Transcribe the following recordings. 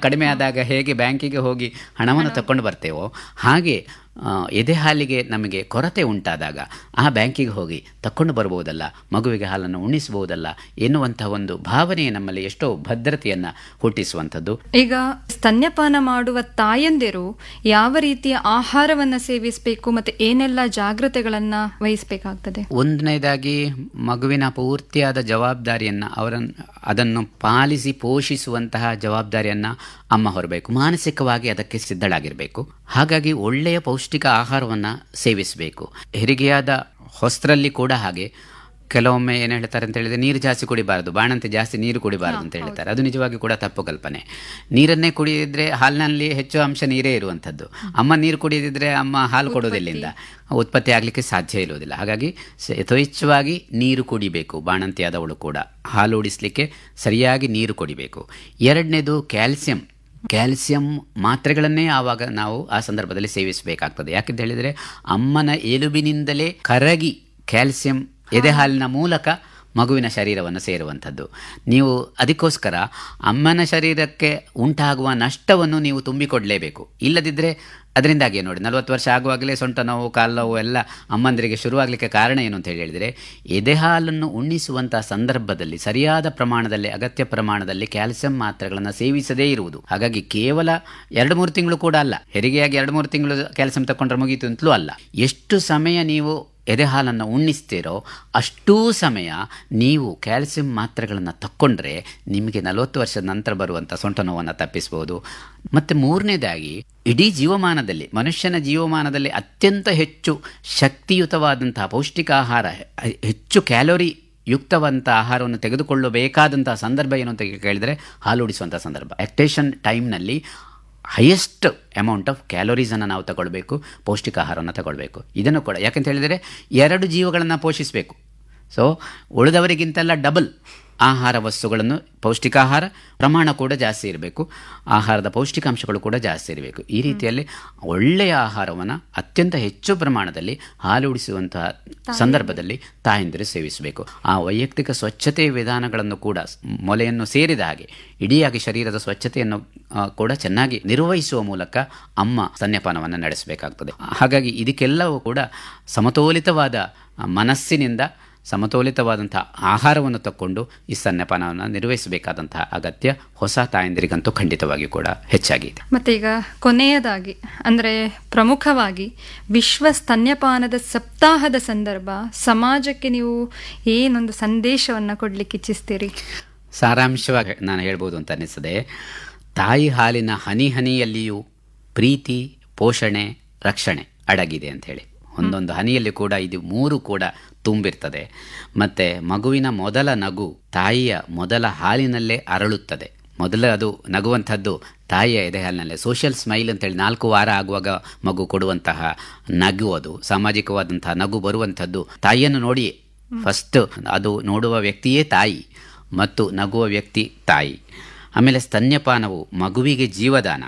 ಕಡಿಮೆ ಆದಾಗ ಹೇಗೆ ಬ್ಯಾಂಕಿಗೆ ಹೋಗಿ ಹಣವನ್ನು ತಕೊಂಡು ಬರ್ತೇವೋ ಹಾಗೆ ಆ, ಎದೆ ಹಾಲಿಗೆ ನಮಗೆ ಕೊರತೆ ಉಂಟಾದಾಗ ಆ ಬ್ಯಾಂಕಿಗೆ ಹೋಗಿ ತಕೊಂಡು ಬರ್ಬೋದಲ್ಲ ಮಗುವಿಗೆ ಹಾಲನ್ನು ಉಣಿಸಬಹುದಲ್ಲ ಎನ್ನುವಂತಹ ಒಂದು ಭಾವನೆ ನಮ್ಮಲ್ಲಿ ಎಷ್ಟೋ ಭದ್ರತೆಯನ್ನು ಹುಟ್ಟಿಸುವಂಥದ್ದು ಈಗ ಸ್ತನ್ಯಪಾನ ಮಾಡುವ ತಾಯಂದಿರು ಯಾವ ರೀತಿಯ ಆಹಾರವನ್ನ ಸೇವಿಸಬೇಕು ಮತ್ತೆ ಏನೆಲ್ಲ ಜಾಗ್ರತೆಗಳನ್ನ ವಹಿಸಬೇಕಾಗ್ತದೆ ಒಂದನೇದಾಗಿ ಮಗುವಿನ ಪೂರ್ತಿಯಾದ ಜವಾಬ್ದಾರಿಯನ್ನು ಅವರನ್ನು ಅದನ್ನು ಪಾಲಿಸಿ ಪೋಷಿಸುವಂತಹ ಜವಾಬ್ದಾರಿಯನ್ನು ಅಮ್ಮ ಹೊರಬೇಕು ಮಾನಸಿಕವಾಗಿ ಅದಕ್ಕೆ ಸಿದ್ಧಳಾಗಿರಬೇಕು ಹಾಗಾಗಿ ಒಳ್ಳೆಯ ಪೌಷ್ಟಿಕ ಆಹಾರವನ್ನು ಸೇವಿಸಬೇಕು ಹೆರಿಗೆಯಾದ ಹೊಸರಲ್ಲಿ ಕೂಡ ಹಾಗೆ ಕೆಲವೊಮ್ಮೆ ಏನು ಹೇಳ್ತಾರೆ ಅಂತ ಹೇಳಿದ್ರೆ ನೀರು ಜಾಸ್ತಿ ಕುಡಿಬಾರದು ಬಾಣಂತೆ ಜಾಸ್ತಿ ನೀರು ಕುಡಿಬಾರದು ಅಂತ ಹೇಳ್ತಾರೆ ಅದು ನಿಜವಾಗಿ ಕೂಡ ತಪ್ಪು ಕಲ್ಪನೆ ನೀರನ್ನೇ ಕುಡಿದಿದ್ರೆ ಹಾಲಿನಲ್ಲಿ ಹೆಚ್ಚು ಅಂಶ ನೀರೇ ಇರುವಂಥದ್ದು ಅಮ್ಮ ನೀರು ಕುಡಿದಿದ್ರೆ ಅಮ್ಮ ಹಾಲು ಕೊಡೋದಿಲ್ಲಿಂದ ಉತ್ಪತ್ತಿ ಆಗಲಿಕ್ಕೆ ಸಾಧ್ಯ ಇರುವುದಿಲ್ಲ ಹಾಗಾಗಿ ಸ- ಯಥೇಚ್ಛವಾಗಿ ನೀರು ಕುಡಿಬೇಕು ಬಾಣಂತಿಯಾದವಳು ಕೂಡ ಹಾಲು ಉಡಿಸ್ಲಿಕ್ಕೆ ಸರಿಯಾಗಿ ನೀರು ಕುಡಿಬೇಕು ಎರಡನೇದು ಕ್ಯಾಲ್ಸಿಯಂ ಕ್ಯಾಲ್ಸಿಯಂ ಮಾತ್ರೆಗಳನ್ನೇ ಆವಾಗ ನಾವು ಆ ಸಂದರ್ಭದಲ್ಲಿ ಸೇವಿಸಬೇಕಾಗ್ತದೆ ಯಾಕೆಂತ ಹೇಳಿದರೆ ಅಮ್ಮನ ಎಲುಬಿನಿಂದಲೇ ಕರಗಿ ಕ್ಯಾಲ್ಸಿಯಂ ಎದೆ ಹಾಲಿನ ಮೂಲಕ ಮಗುವಿನ ಶರೀರವನ್ನು ಸೇರುವಂಥದ್ದು ನೀವು ಅದಕ್ಕೋಸ್ಕರ ಅಮ್ಮನ ಶರೀರಕ್ಕೆ ಉಂಟಾಗುವ ನಷ್ಟವನ್ನು ನೀವು ತುಂಬಿಕೊಡಲೇಬೇಕು ಇಲ್ಲದಿದ್ದರೆ ಅದರಿಂದಾಗಿ ನೋಡಿ ನಲವತ್ತು ವರ್ಷ ಆಗುವಾಗಲೇ ಸೊಂಟ ನೋವು ಕಾಲು ನೋವು ಎಲ್ಲ ಅಮ್ಮಂದರಿಗೆ ಶುರುವಾಗಲಿಕ್ಕೆ ಕಾರಣ ಏನು ಅಂತ ಹೇಳಿ ಹೇಳಿದರೆ ಎದೆ ಹಾಲನ್ನು ಉಣ್ಣಿಸುವಂತಹ ಸಂದರ್ಭದಲ್ಲಿ ಸರಿಯಾದ ಪ್ರಮಾಣದಲ್ಲಿ ಅಗತ್ಯ ಪ್ರಮಾಣದಲ್ಲಿ ಕ್ಯಾಲ್ಸಿಯಂ ಮಾತ್ರೆಗಳನ್ನು ಸೇವಿಸದೇ ಇರುವುದು ಹಾಗಾಗಿ ಕೇವಲ ಎರಡು ಮೂರು ತಿಂಗಳು ಕೂಡ ಅಲ್ಲ ಹೆರಿಗೆಯಾಗಿ ಎರಡು ಮೂರು ತಿಂಗಳು ಕ್ಯಾಲ್ಸಿಯಂ ತಗೊಂಡ್ರೆ ಮುಗೀತು ಅಂತಲೂ ಅಲ್ಲ ಎಷ್ಟು ಸಮಯ ನೀವು ಎದೆ ಹಾಲನ್ನು ಉಣ್ಣಿಸ್ತೀರೋ ಅಷ್ಟೂ ಸಮಯ ನೀವು ಕ್ಯಾಲ್ಸಿಯಂ ಮಾತ್ರೆಗಳನ್ನು ತಕ್ಕೊಂಡ್ರೆ ನಿಮಗೆ ನಲವತ್ತು ವರ್ಷದ ನಂತರ ಬರುವಂಥ ಸೊಂಟ ನೋವನ್ನು ತಪ್ಪಿಸ್ಬೋದು ಮತ್ತು ಮೂರನೇದಾಗಿ ಇಡೀ ಜೀವಮಾನದಲ್ಲಿ ಮನುಷ್ಯನ ಜೀವಮಾನದಲ್ಲಿ ಅತ್ಯಂತ ಹೆಚ್ಚು ಶಕ್ತಿಯುತವಾದಂತಹ ಪೌಷ್ಟಿಕ ಆಹಾರ ಹೆ- ಹೆಚ್ಚು ಕ್ಯಾಲೋರಿ ಯುಕ್ತವಂತ ಆಹಾರವನ್ನು ತೆಗೆದುಕೊಳ್ಳಬೇಕಾದಂತಹ ಸಂದರ್ಭ ಏನು ಅಂತ ಕೇಳಿದರೆ ಹಾಲು ಉಡಿಸುವಂಥ ಸಂದರ್ಭ ಆಕ್ಟೇಷನ್ ಟೈಮ್ನಲ್ಲಿ ಹೈಯೆಸ್ಟ್ ಅಮೌಂಟ್ ಆಫ್ ಕ್ಯಾಲೋರೀಸನ್ನು ನಾವು ತಗೊಳ್ಬೇಕು ಪೌಷ್ಟಿಕ ಆಹಾರವನ್ನು ತಗೊಳ್ಬೇಕು ಇದನ್ನು ಕೂಡ ಯಾಕಂತ ಹೇಳಿದರೆ ಎರಡು ಜೀವಗಳನ್ನು ಪೋಷಿಸಬೇಕು ಸೊ ಉಳಿದವರಿಗಿಂತೆಲ್ಲ ಡಬಲ್ ಆಹಾರ ವಸ್ತುಗಳನ್ನು ಪೌಷ್ಟಿಕಾಹಾರ ಪ್ರಮಾಣ ಕೂಡ ಜಾಸ್ತಿ ಇರಬೇಕು ಆಹಾರದ ಪೌಷ್ಟಿಕಾಂಶಗಳು ಕೂಡ ಜಾಸ್ತಿ ಇರಬೇಕು ಈ ರೀತಿಯಲ್ಲಿ ಒಳ್ಳೆಯ ಆಹಾರವನ್ನು ಅತ್ಯಂತ ಹೆಚ್ಚು ಪ್ರಮಾಣದಲ್ಲಿ ಹಾಲು ಉಡಿಸುವಂತಹ ಸಂದರ್ಭದಲ್ಲಿ ತಾಯಂದಿರು ಸೇವಿಸಬೇಕು ಆ ವೈಯಕ್ತಿಕ ಸ್ವಚ್ಛತೆಯ ವಿಧಾನಗಳನ್ನು ಕೂಡ ಸ್- ಮೊಲೆಯನ್ನು ಸೇರಿದ ಹಾಗೆ ಇಡೀಯಾಗಿ ಶರೀರದ ಸ್ವಚ್ಛತೆಯನ್ನು ಆ, ಕೂಡ ಚೆನ್ನಾಗಿ ನಿರ್ವಹಿಸುವ ಮೂಲಕ ಅಮ್ಮ ಸ್ತನ್ಯಪಾನವನ್ನು ನಡೆಸಬೇಕಾಗ್ತದೆ ಹಾಗಾಗಿ ಇದಕ್ಕೆಲ್ಲವೂ ಕೂಡ ಸಮತೋಲಿತವಾದ ಆ, ಮನಸ್ಸಿನಿಂದ ಸಮತೋಲಿತವಾದಂತಹ ಆಹಾರವನ್ನು ತಕ್ಕೊಂಡು ಈ ಸ್ತನ್ಯಪಾನವನ್ನು ನಿರ್ವಹಿಸಬೇಕಾದಂತಹ ಅಗತ್ಯ ಹೊಸ ತಾಯಂದಿರಿಗಂತೂ ಖಂಡಿತವಾಗಿಯೂ ಕೂಡ ಹೆಚ್ಚಾಗಿದೆ ಮತ್ತೆ ಈಗ ಕೊನೆಯದಾಗಿ ಅಂದ್ರೆ ಪ್ರಮುಖವಾಗಿ ವಿಶ್ವ ಸ್ತನ್ಯಪಾನದ ಸಪ್ತಾಹದ ಸಂದರ್ಭ ಸಮಾಜಕ್ಕೆ ನೀವು ಏನೊಂದು ಸಂದೇಶವನ್ನ ಕೊಡ್ಲಿಕ್ಕೆ ಇಚ್ಛಿಸ್ತೀರಿ ಸಾರಾಂಶವಾಗಿ ನಾನು ಹೇಳ್ಬೋದು ಅಂತ ಅನ್ನಿಸ್ತದೆ ತಾಯಿ ಹಾಲಿನ ಹನಿ ಹನಿಯಲ್ಲಿಯೂ ಪ್ರೀತಿ ಪೋಷಣೆ ರಕ್ಷಣೆ ಅಡಗಿದೆ ಅಂತ ಹೇಳಿ ಒಂದೊಂದು ಹನಿಯಲ್ಲಿ ಕೂಡ ಇದು ಮೂರು ಕೂಡ ತುಂಬಿರ್ತದೆ ಮತ್ತು ಮಗುವಿನ ಮೊದಲ ನಗು ತಾಯಿಯ ಮೊದಲ ಹಾಲಿನಲ್ಲೇ ಅರಳುತ್ತದೆ ಮೊದಲ ಅದು ನಗುವಂಥದ್ದು ತಾಯಿಯ ಎದೆ ಹಾಲಿನಲ್ಲೇ ಸೋಷಿಯಲ್ ಸ್ಮೈಲ್ ಅಂತೇಳಿ ನಾಲ್ಕು ವಾರ ಆಗುವಾಗ ಮಗು ಕೊಡುವಂತಹ ನಗು ಅದು ಸಾಮಾಜಿಕವಾದಂತಹ ನಗು ಬರುವಂಥದ್ದು ತಾಯಿಯನ್ನು ನೋಡಿ ಫಸ್ಟ್ ಅದು ನೋಡುವ ವ್ಯಕ್ತಿಯೇ ತಾಯಿ ಮತ್ತು ನಗುವ ವ್ಯಕ್ತಿ ತಾಯಿ ಆಮೇಲೆ ಸ್ತನ್ಯಪಾನವು ಮಗುವಿಗೆ ಜೀವದಾನ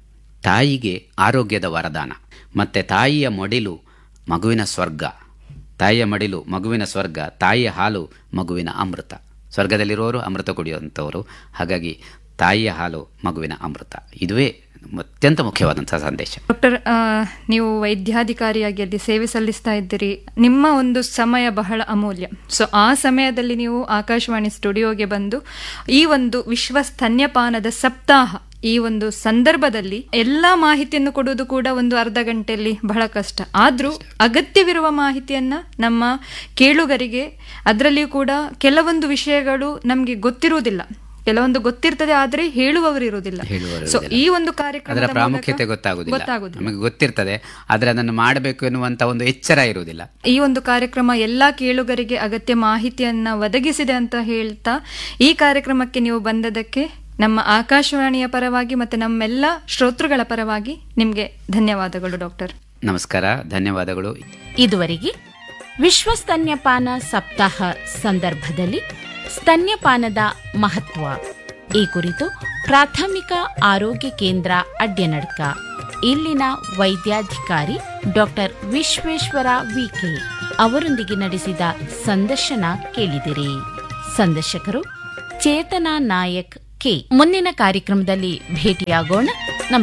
ತಾಯಿಗೆ ಆರೋಗ್ಯದ ವರದಾನ ಮತ್ತು ತಾಯಿಯ ಮಡಿಲು ಮಗುವಿನ ಸ್ವರ್ಗ ತಾಯಿಯ ಮಡಿಲು ಮಗುವಿನ ಸ್ವರ್ಗ ತಾಯಿಯ ಹಾಲು ಮಗುವಿನ ಅಮೃತ ಸ್ವರ್ಗದಲ್ಲಿರುವವರು ಅಮೃತ ಕುಡಿಯುವಂಥವರು ಹಾಗಾಗಿ ತಾಯಿಯ ಹಾಲು ಮಗುವಿನ ಅಮೃತ ಇದುವೇ ಅತ್ಯಂತ ಮುಖ್ಯವಾದಂಥ ಸಂದೇಶ ಡಾಕ್ಟರ್ ಆ, ನೀವು ವೈದ್ಯಾಧಿಕಾರಿಯಾಗಿ ಅಲ್ಲಿ ಸೇವೆ ಸಲ್ಲಿಸ್ತಾ ಇದ್ದೀರಿ ನಿಮ್ಮ ಒಂದು ಸಮಯ ಬಹಳ ಅಮೂಲ್ಯ ಸೊ ಆ ಸಮಯದಲ್ಲಿ ನೀವು ಆಕಾಶವಾಣಿ ಸ್ಟುಡಿಯೋಗೆ ಬಂದು ಈ ಒಂದು ವಿಶ್ವ ಸ್ತನ್ಯಪಾನದ ಸಪ್ತಾಹ ಈ ಒಂದು ಸಂದರ್ಭದಲ್ಲಿ ಎಲ್ಲಾ ಮಾಹಿತಿಯನ್ನು ಕೊಡುವುದು ಕೂಡ ಒಂದು ಅರ್ಧ ಗಂಟೆಯಲ್ಲಿ ಬಹಳ ಕಷ್ಟ ಆದ್ರೂ ಅಗತ್ಯವಿರುವ ಮಾಹಿತಿಯನ್ನ ನಮ್ಮ ಕೇಳುಗರಿಗೆ ಅದರಲ್ಲಿಯೂ ಕೂಡ ಕೆಲವೊಂದು ವಿಷಯಗಳು ನಮಗೆ ಗೊತ್ತಿರುವುದಿಲ್ಲ ಕೆಲವೊಂದು ಗೊತ್ತಿರ್ತದೆ ಆದ್ರೆ ಹೇಳುವವರು ಇರುವುದಿಲ್ಲ ಹೇಳುವವರು ಸೊ ಇರುವುದಿಲ್ಲ. ಈ ಒಂದು ಅದರ ಕಾರ್ಯಕ್ರಮದ ಪ್ರಾಮುಖ್ಯತೆ ಮೂಲಕ ಗೊತ್ತಾಗುವುದಿಲ್ಲ ಗೊತ್ತಾಗುದಿಲ್ಲ ನಮಗೆ ಗೊತ್ತಿರ್ತದೆ ಆದರೆ ಅದನ್ನು ಮಾಡಬೇಕು ಎನ್ನುವಂಥ ಒಂದು ಎಚ್ಚರ ಇರುವುದಿಲ್ಲ ಈ ಒಂದು ಕಾರ್ಯಕ್ರಮ ಎಲ್ಲಾ ಕೇಳುಗರಿಗೆ ಅಗತ್ಯ ಮಾಹಿತಿಯನ್ನ ಒದಗಿಸಿದೆ ಅಂತ ಹೇಳ್ತಾ ಈ ಕಾರ್ಯಕ್ರಮಕ್ಕೆ ನೀವು ಬಂದದಕ್ಕೆ ನಮ್ಮ ಆಕಾಶವಾಣಿಯ ಪರವಾಗಿ ಮತ್ತೆ ನಮ್ಮೆಲ್ಲ ಶ್ರೋತೃಗಳ ಪರವಾಗಿ ನಿಮ್ಗೆ ಧನ್ಯವಾದಗಳು ಡಾಕ್ಟರ್ ನಮಸ್ಕಾರ ಧನ್ಯವಾದಗಳು ಇದುವರೆಗೆ ವಿಶ್ವ ಸ್ತನ್ಯಪಾನ ಸಪ್ತಾಹ ಸಂದರ್ಭದಲ್ಲಿ ಸ್ತನ್ಯಪಾನದ ಮಹತ್ವ ಈ ಕುರಿತು ಪ್ರಾಥಮಿಕ ಆರೋಗ್ಯ ಕೇಂದ್ರ ಅಡ್ಯನಡ್ಕ ಇಲ್ಲಿನ ವೈದ್ಯಾಧಿಕಾರಿ ಡಾಕ್ಟರ್ ವಿಶ್ವೇಶ್ವರ ವಿಕೆ ಅವರೊಂದಿಗೆ ನಡೆಸಿದ ಸಂದರ್ಶನ ಕೇಳಿದಿರಿ ಸಂದರ್ಶಕರು ಚೇತನಾ ನಾಯಕ್ ಕೆ ಮುಂದಿನ ಕಾರ್ಯಕ್ರಮದಲ್ಲಿ ಭೇಟಿಯಾಗೋಣ ನಮಸ್ಕಾರ